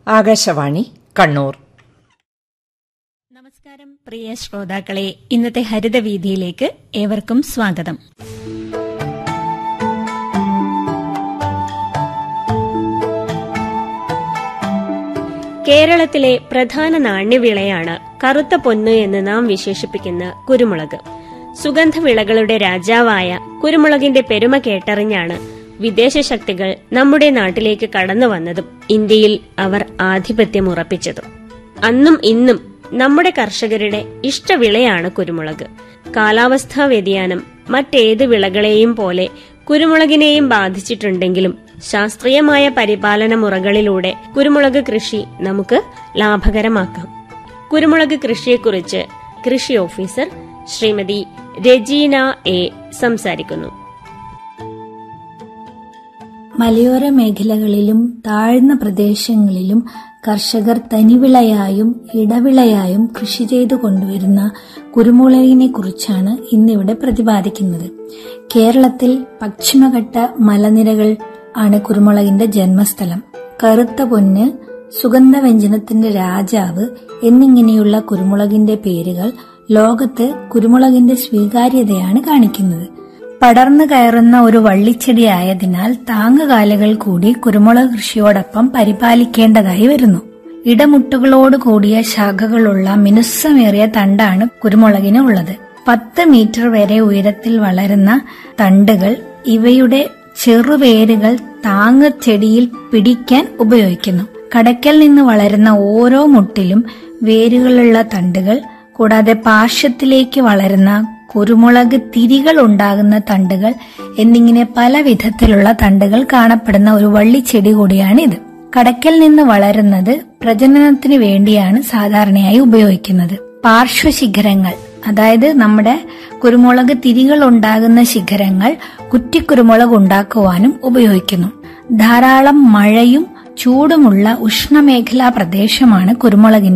ആകാശവാണി കണ്ണൂർ നമസ്കാരം പ്രിയ ശ്രോതാക്കളെ ഇന്നത്തെ ഹരിതവീതിയിലേക്ക് ഏവർക്കും സ്വാഗതം കേരളത്തിലെ പ്രധാന നാണ്യവിളയാണ് കറുത്ത പൊന്ന് എന്ന് നാം വിശേഷിപ്പിക്കുന്ന കുരുമുളക് സുഗന്ധവിളകളുടെ രാജാവായ കുരുമുളകിന്റെ പെരുമ കേട്ടറിഞ്ഞാണ് വിദേശ ശക്തികൾ നമ്മുടെ നാട്ടിലേക്ക് കടന്നു വന്നതും ഇന്ത്യയിൽ അവർ ആധിപത്യം ഉറപ്പിച്ചതും അന്നും ഇന്നും നമ്മുടെ കർഷകരുടെ ഇഷ്ടവിളയാണ് കുരുമുളക് കാലാവസ്ഥാ വ്യതിയാനം മറ്റേത് വിളകളെയും പോലെ കുരുമുളകിനെയും ബാധിച്ചിട്ടുണ്ടെങ്കിലും ശാസ്ത്രീയമായ പരിപാലന മുറകളിലൂടെ കുരുമുളക് കൃഷി നമുക്ക് ലാഭകരമാക്കാം കുരുമുളക് കൃഷിയെക്കുറിച്ച് കൃഷി ഓഫീസർ ശ്രീമതി രജീന എ സംസാരിക്കുന്നു മലയോര മേഖലകളിലും താഴ്ന്ന പ്രദേശങ്ങളിലും കർഷകർ തനിവിളയായും ഇടവിളയായും കൃഷി ചെയ്തു കൊണ്ടുവരുന്ന കുരുമുളകിനെ കുറിച്ചാണ് ഇന്നിവിടെ പ്രതിപാദിക്കുന്നത് കേരളത്തിൽ പശ്ചിമഘട്ട മലനിരകൾ ആണ് കുരുമുളകിന്റെ ജന്മസ്ഥലം കറുത്ത പൊന്ന് സുഗന്ധവ്യഞ്ജനത്തിന്റെ രാജാവ് എന്നിങ്ങനെയുള്ള കുരുമുളകിന്റെ പേരുകൾ ലോകത്ത് കുരുമുളകിന്റെ സ്വീകാര്യതയാണ് കാണിക്കുന്നത് പടർന്നു കയറുന്ന ഒരു വള്ളിച്ചെടി ആയതിനാൽ താങ്ങുകാലുകൾ കൂടി കുരുമുളക് കൃഷിയോടൊപ്പം പരിപാലിക്കേണ്ടതായി വരുന്നു ഇടമുട്ടുകളോട് കൂടിയ ശാഖകളുള്ള മിനുസമേറിയ തണ്ടാണ് കുരുമുളകിന് ഉള്ളത് പത്ത് മീറ്റർ വരെ ഉയരത്തിൽ വളരുന്ന തണ്ടുകൾ ഇവയുടെ ചെറുവേരുകൾ താങ്ങ് ചെടിയിൽ പിടിക്കാൻ ഉപയോഗിക്കുന്നു കടയ്ക്കൽ നിന്ന് വളരുന്ന ഓരോ മുട്ടിലും വേരുകളുള്ള തണ്ടുകൾ കൂടാതെ പാർശ്വത്തിലേക്ക് വളരുന്ന കുരുമുളക് തിരികൾ ഉണ്ടാകുന്ന തണ്ടുകൾ എന്നിങ്ങനെ പല വിധത്തിലുള്ള തണ്ടുകൾ കാണപ്പെടുന്ന ഒരു വള്ളിച്ചെടി കൂടിയാണിത് കടയ്ക്കൽ നിന്ന് വളരുന്നത് പ്രജനനത്തിന് വേണ്ടിയാണ് സാധാരണയായി ഉപയോഗിക്കുന്നത് പാർശ്വശിഖരങ്ങൾ അതായത് നമ്മുടെ കുരുമുളക് തിരികൾ ഉണ്ടാകുന്ന ശിഖരങ്ങൾ കുറ്റിക്കുരുമുളക് ഉണ്ടാക്കുവാനും ഉപയോഗിക്കുന്നു ധാരാളം മഴയും ചൂടുമുള്ള ഉഷ്ണമേഖലാ പ്രദേശമാണ് കുരുമുളകിന്റെ